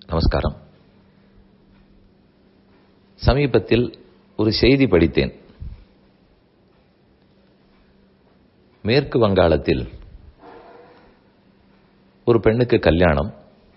நமஸ்காரம் சமீபத்தில் ஒரு செய்தி படித்தேன் மேற்கு வங்காளத்தில் ஒரு பெண்ணுக்கு கல்யாணம்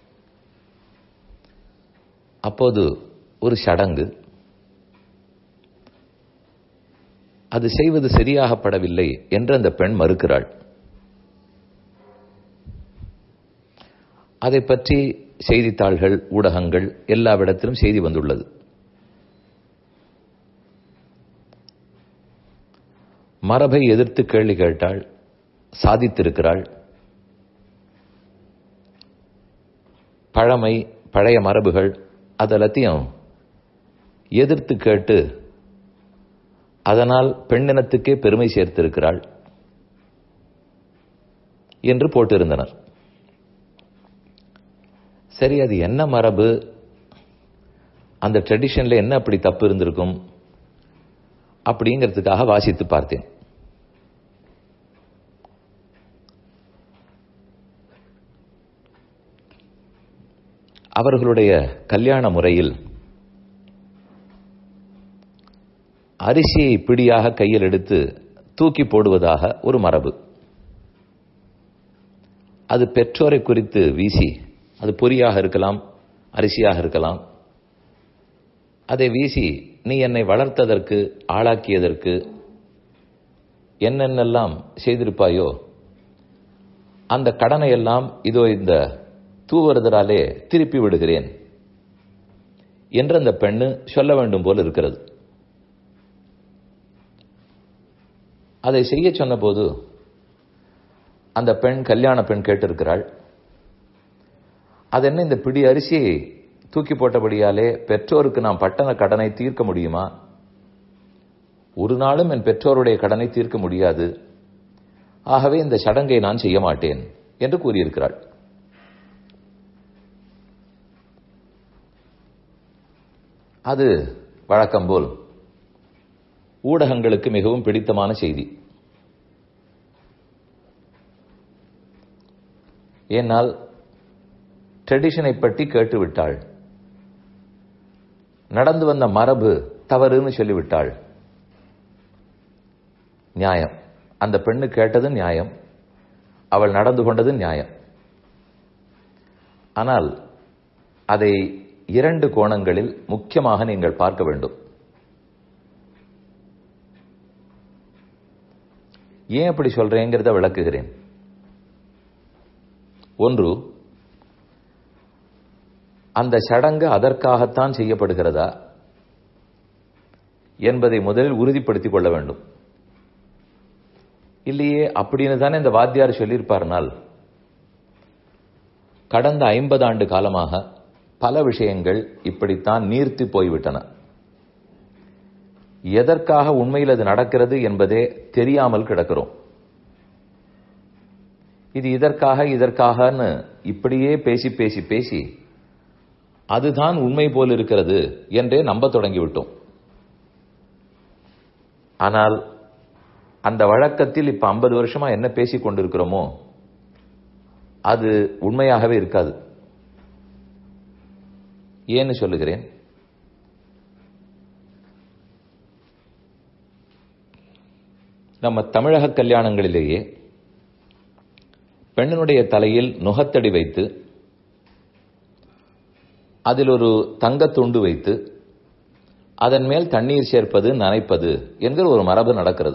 அப்போது ஒரு சடங்கு அது செய்வது சரியாகப்படவில்லை என்று அந்த பெண் மறுக்கிறாள் அதை பற்றி செய்தித்தாள்கள் ஊடகங்கள் எல்லாவிடத்திலும் செய்தி வந்துள்ளது மரபை எதிர்த்து கேள்வி கேட்டாள் சாதித்திருக்கிறாள் பழமை பழைய மரபுகள் அதெல்லாத்தையும் எதிர்த்து கேட்டு அதனால் பெண்ணினத்துக்கே பெருமை சேர்த்திருக்கிறாள் என்று போட்டிருந்தனர் சரி அது என்ன மரபு அந்த ட்ரெடிஷன்ல என்ன அப்படி தப்பு இருந்திருக்கும் அப்படிங்கிறதுக்காக வாசித்து பார்த்தேன் அவர்களுடைய கல்யாண முறையில் அரிசியை பிடியாக கையில் எடுத்து தூக்கி போடுவதாக ஒரு மரபு அது பெற்றோரை குறித்து வீசி அது பொரியாக இருக்கலாம் அரிசியாக இருக்கலாம் அதை வீசி நீ என்னை வளர்த்ததற்கு ஆளாக்கியதற்கு என்னென்னெல்லாம் செய்திருப்பாயோ அந்த கடனை எல்லாம் இதோ இந்த தூவறுதலாலே திருப்பி விடுகிறேன் என்று அந்த பெண்ணு சொல்ல வேண்டும் போல் இருக்கிறது அதை செய்ய சொன்னபோது அந்த பெண் கல்யாண பெண் கேட்டிருக்கிறாள் அது என்ன இந்த பிடி அரிசியை தூக்கி போட்டபடியாலே பெற்றோருக்கு நாம் பட்டண கடனை தீர்க்க முடியுமா ஒரு நாளும் என் பெற்றோருடைய கடனை தீர்க்க முடியாது ஆகவே இந்த சடங்கை நான் செய்ய மாட்டேன் என்று கூறியிருக்கிறாள் அது வழக்கம்போல் ஊடகங்களுக்கு மிகவும் பிடித்தமான செய்தி ஏனால் ட்ரெடிஷனை பற்றி கேட்டுவிட்டாள் நடந்து வந்த மரபு தவறுன்னு சொல்லிவிட்டாள் நியாயம் அந்த பெண்ணு கேட்டது நியாயம் அவள் நடந்து கொண்டது நியாயம் ஆனால் அதை இரண்டு கோணங்களில் முக்கியமாக நீங்கள் பார்க்க வேண்டும் ஏன் அப்படி சொல்றேங்கிறத விளக்குகிறேன் ஒன்று அந்த சடங்கு அதற்காகத்தான் செய்யப்படுகிறதா என்பதை முதலில் உறுதிப்படுத்திக் கொள்ள வேண்டும் இல்லையே அப்படின்னு தானே இந்த வாத்தியார் சொல்லியிருப்பார்னால் கடந்த ஐம்பது ஆண்டு காலமாக பல விஷயங்கள் இப்படித்தான் நீர்த்தி போய்விட்டன எதற்காக உண்மையில் அது நடக்கிறது என்பதே தெரியாமல் கிடக்கிறோம் இது இதற்காக இதற்காகன்னு இப்படியே பேசி பேசி பேசி அதுதான் உண்மை போல் இருக்கிறது என்றே நம்ப தொடங்கிவிட்டோம் ஆனால் அந்த வழக்கத்தில் இப்ப ஐம்பது வருஷமா என்ன பேசிக் கொண்டிருக்கிறோமோ அது உண்மையாகவே இருக்காது ஏன்னு சொல்லுகிறேன் நம்ம தமிழக கல்யாணங்களிலேயே பெண்ணினுடைய தலையில் நுகத்தடி வைத்து அதில் ஒரு தங்கத்துண்டு வைத்து அதன் மேல் தண்ணீர் சேர்ப்பது நனைப்பது என்கிற ஒரு மரபு நடக்கிறது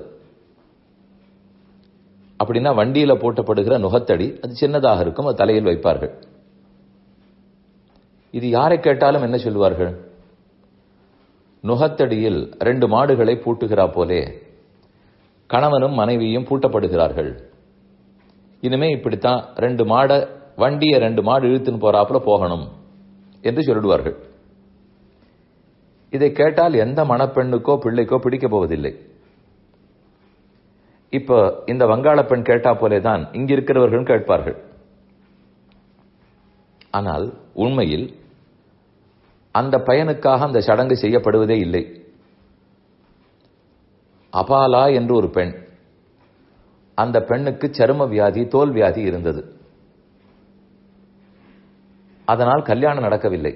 அப்படின்னா வண்டியில போட்டப்படுகிற நுகத்தடி அது சின்னதாக இருக்கும் அது தலையில் வைப்பார்கள் இது யாரை கேட்டாலும் என்ன சொல்லுவார்கள் நுகத்தடியில் ரெண்டு மாடுகளை பூட்டுகிறா போலே கணவனும் மனைவியும் பூட்டப்படுகிறார்கள் இனிமே இப்படித்தான் ரெண்டு மாட வண்டியை ரெண்டு மாடு இழுத்துன்னு போறாப்புல போகணும் என்று சொல்லிடுவார்கள் இதை கேட்டால் எந்த மணப்பெண்ணுக்கோ பிள்ளைக்கோ பிடிக்க போவதில்லை இப்ப இந்த வங்காள பெண் கேட்டா போலேதான் இங்க இருக்கிறவர்கள் கேட்பார்கள் ஆனால் உண்மையில் அந்த பயனுக்காக அந்த சடங்கு செய்யப்படுவதே இல்லை அபாலா என்று ஒரு பெண் அந்த பெண்ணுக்கு சரும வியாதி தோல் வியாதி இருந்தது அதனால் கல்யாணம் நடக்கவில்லை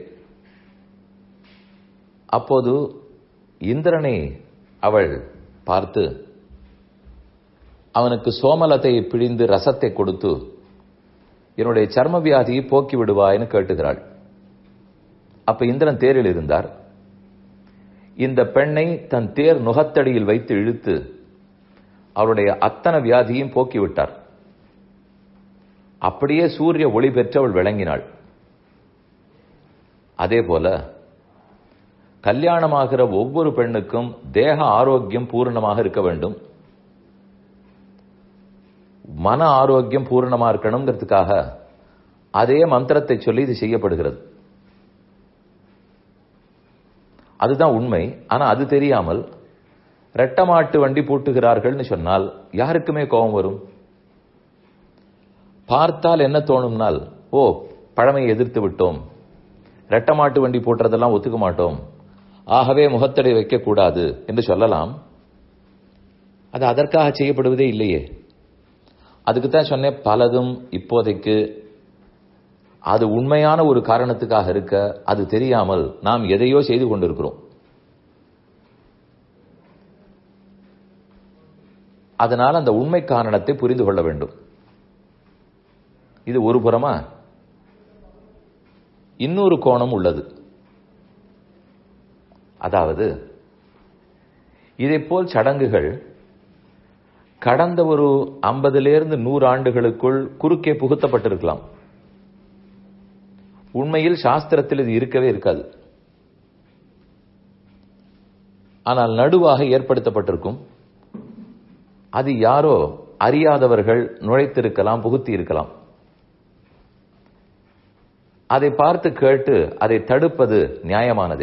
அப்போது இந்திரனை அவள் பார்த்து அவனுக்கு சோமலத்தை பிழிந்து ரசத்தை கொடுத்து என்னுடைய சர்ம வியாதியை போக்கி விடுவாய்னு கேட்டுகிறாள் அப்ப இந்திரன் தேரில் இருந்தார் இந்த பெண்ணை தன் தேர் நுகத்தடியில் வைத்து இழுத்து அவருடைய அத்தனை வியாதியும் போக்கிவிட்டார் அப்படியே சூரிய ஒளி பெற்று அவள் விளங்கினாள் அதே போல கல்யாணமாகிற ஒவ்வொரு பெண்ணுக்கும் தேக ஆரோக்கியம் பூரணமாக இருக்க வேண்டும் மன ஆரோக்கியம் பூரணமா இருக்கணுங்கிறதுக்காக அதே மந்திரத்தை சொல்லி இது செய்யப்படுகிறது அதுதான் உண்மை ஆனா அது தெரியாமல் ரெட்டமாட்டு வண்டி பூட்டுகிறார்கள்னு சொன்னால் யாருக்குமே கோபம் வரும் பார்த்தால் என்ன தோணும்னால் ஓ பழமையை எதிர்த்து விட்டோம் ரெட்டமாட்டு வண்டி போட்டுறதெல்லாம் ஒத்துக்க மாட்டோம் ஆகவே முகத்தடை வைக்கக்கூடாது என்று சொல்லலாம் அது அதற்காக செய்யப்படுவதே இல்லையே அதுக்கு தான் சொன்னேன் பலதும் இப்போதைக்கு அது உண்மையான ஒரு காரணத்துக்காக இருக்க அது தெரியாமல் நாம் எதையோ செய்து கொண்டிருக்கிறோம் அதனால் அந்த உண்மை காரணத்தை புரிந்து கொள்ள வேண்டும் இது ஒரு புறமா இன்னொரு கோணம் உள்ளது அதாவது இதைப்போல் சடங்குகள் கடந்த ஒரு ஐம்பதிலிருந்து நூறு ஆண்டுகளுக்குள் குறுக்கே புகுத்தப்பட்டிருக்கலாம் உண்மையில் சாஸ்திரத்தில் இது இருக்கவே இருக்காது ஆனால் நடுவாக ஏற்படுத்தப்பட்டிருக்கும் அது யாரோ அறியாதவர்கள் நுழைத்திருக்கலாம் புகுத்தி இருக்கலாம் அதை பார்த்து கேட்டு அதை தடுப்பது நியாயமானதே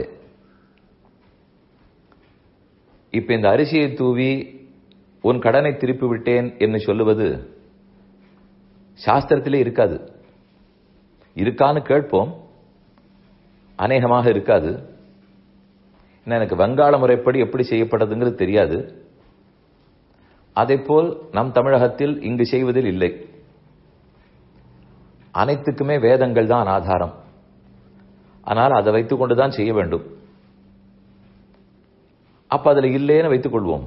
இப்ப இந்த அரிசியை தூவி உன் கடனை திருப்பி விட்டேன் என்று சொல்லுவது சாஸ்திரத்திலே இருக்காது இருக்கான்னு கேட்போம் அநேகமாக இருக்காது எனக்கு வங்காள முறைப்படி எப்படி செய்யப்படுதுங்கிறது தெரியாது போல் நம் தமிழகத்தில் இங்கு செய்வதில் இல்லை அனைத்துக்குமே வேதங்கள் தான் ஆதாரம் ஆனால் அதை வைத்துக் கொண்டுதான் செய்ய வேண்டும் அப்ப அதுல இல்லேன்னு வைத்துக் கொள்வோம்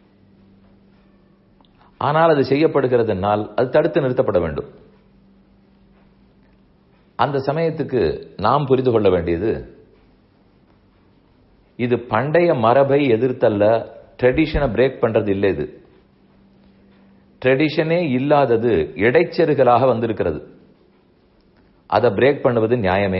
ஆனால் அது செய்யப்படுகிறதுனால் அது தடுத்து நிறுத்தப்பட வேண்டும் அந்த சமயத்துக்கு நாம் புரிந்து கொள்ள வேண்டியது இது பண்டைய மரபை எதிர்த்தல்ல ட்ரெடிஷனை பிரேக் பண்றது இல்லை இது ட்ரெடிஷனே இல்லாதது இடைச்செருகலாக வந்திருக்கிறது அதை பிரேக் பண்ணுவது நியாயமே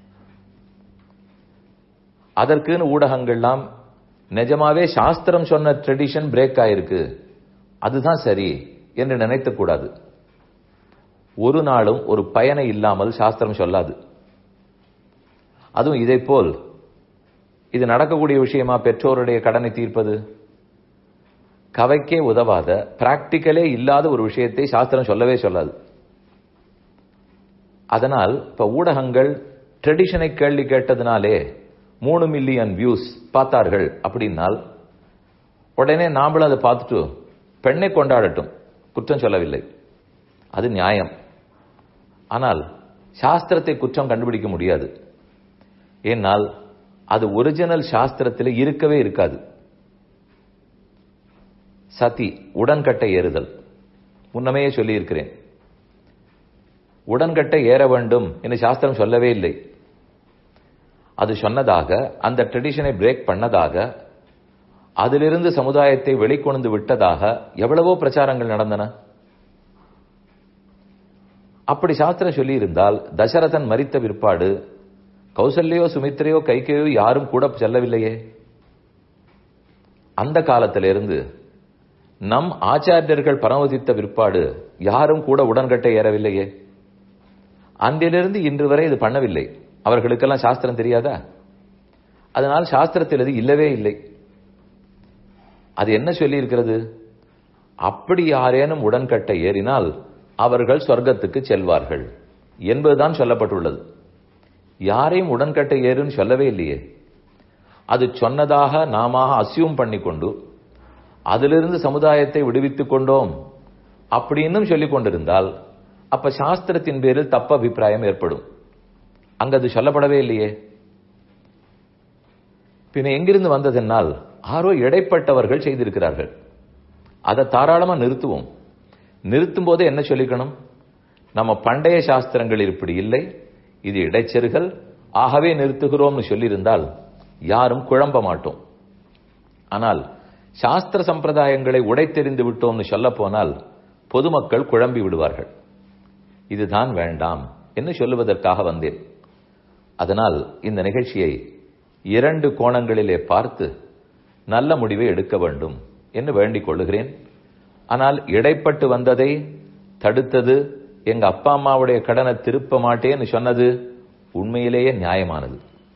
அதற்குன்னு ஊடகங்கள்லாம் நிஜமாவே சாஸ்திரம் சொன்ன ட்ரெடிஷன் பிரேக் ஆயிருக்கு அதுதான் சரி என்று நினைத்தக்கூடாது ஒரு நாளும் ஒரு பயனை இல்லாமல் சாஸ்திரம் சொல்லாது அதுவும் இதை போல் இது நடக்கக்கூடிய விஷயமா பெற்றோருடைய கடனை தீர்ப்பது கவைக்கே உதவாத பிராக்டிக்கலே இல்லாத ஒரு விஷயத்தை சாஸ்திரம் சொல்லவே சொல்லாது அதனால் இப்ப ஊடகங்கள் ட்ரெடிஷனை கேள்வி கேட்டதுனாலே மூணு மில்லியன் வியூஸ் பார்த்தார்கள் அப்படின்னால் உடனே நாமளும் அதை பார்த்துட்டு பெண்ணை கொண்டாடட்டும் குற்றம் சொல்லவில்லை அது நியாயம் ஆனால் சாஸ்திரத்தை குற்றம் கண்டுபிடிக்க முடியாது ஏனால் அது ஒரிஜினல் சாஸ்திரத்தில் இருக்கவே இருக்காது சதி உடன்கட்டை ஏறுதல் முன்னமே சொல்லியிருக்கிறேன் உடன்கட்டை ஏற வேண்டும் என்று சாஸ்திரம் சொல்லவே இல்லை அது சொன்னதாக அந்த ட்ரெடிஷனை பிரேக் பண்ணதாக அதிலிருந்து சமுதாயத்தை வெளிக்கொண்டு விட்டதாக எவ்வளவோ பிரச்சாரங்கள் நடந்தன அப்படி சாஸ்திரம் சொல்லி இருந்தால் தசரதன் மறித்த பிற்பாடு கௌசல்யோ சுமித்ரையோ கைகையோ யாரும் கூட செல்லவில்லையே அந்த காலத்திலிருந்து நம் ஆச்சாரியர்கள் பரமதித்த பிற்பாடு யாரும் கூட உடன்கட்டை ஏறவில்லையே அன்றிலிருந்து இன்று வரை இது பண்ணவில்லை அவர்களுக்கெல்லாம் சாஸ்திரம் தெரியாதா அதனால் சாஸ்திரத்தில் இது இல்லவே இல்லை அது என்ன சொல்லி இருக்கிறது அப்படி யாரேனும் உடன்கட்டை ஏறினால் அவர்கள் சொர்க்கத்துக்கு செல்வார்கள் என்பதுதான் சொல்லப்பட்டுள்ளது யாரையும் உடன்கட்டை ஏறுன்னு சொல்லவே இல்லையே அது சொன்னதாக நாம அசியூம் பண்ணிக்கொண்டு அதிலிருந்து சமுதாயத்தை விடுவித்துக் கொண்டோம் அப்படின்னும் சொல்லிக் கொண்டிருந்தால் அப்ப சாஸ்திரத்தின் பேரில் தப்ப அபிப்பிராயம் ஏற்படும் அங்க அது சொல்லப்படவே இல்லையே பின்ன எங்கிருந்து வந்ததென்னால் ஆரோ இடைப்பட்டவர்கள் செய்திருக்கிறார்கள் அதை தாராளமா நிறுத்துவோம் நிறுத்தும் போதே என்ன சொல்லிக்கணும் நம்ம பண்டைய சாஸ்திரங்கள் இப்படி இல்லை இது இடைச்செருகல் ஆகவே நிறுத்துகிறோம்னு சொல்லியிருந்தால் யாரும் குழம்ப மாட்டோம் ஆனால் சாஸ்திர சம்பிரதாயங்களை உடைத்தெறிந்து விட்டோம்னு சொல்ல போனால் பொதுமக்கள் குழம்பி விடுவார்கள் இதுதான் வேண்டாம் என்று சொல்லுவதற்காக வந்தேன் அதனால் இந்த நிகழ்ச்சியை இரண்டு கோணங்களிலே பார்த்து நல்ல முடிவை எடுக்க வேண்டும் என்று வேண்டிக் கொள்ளுகிறேன் ஆனால் இடைப்பட்டு வந்ததை தடுத்தது எங்க அப்பா அம்மாவுடைய கடனை திருப்ப மாட்டேன்னு சொன்னது உண்மையிலேயே நியாயமானது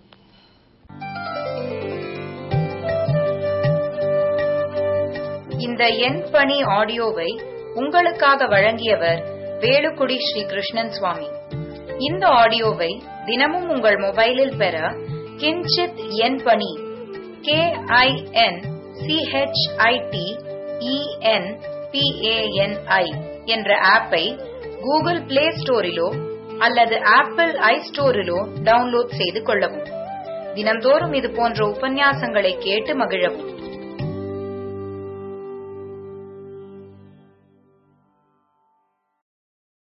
இந்த எண் பணி ஆடியோவை உங்களுக்காக வழங்கியவர் வேலுக்குடி ஸ்ரீ கிருஷ்ணன் சுவாமி இந்த ஆடியோவை தினமும் உங்கள் மொபைலில் பெற கிஞ்சித் எண் பணி கே ஐ என் சிஹெச்ஐடி இஎன் பிஏஎன்ஐ என்ற ஆப்பை கூகுள் பிளே ஸ்டோரிலோ அல்லது ஆப்பிள் ஐ ஸ்டோரிலோ டவுன்லோட் செய்து கொள்ளவும் தினந்தோறும் இது போன்ற உபன்யாசங்களை கேட்டு மகிழவும்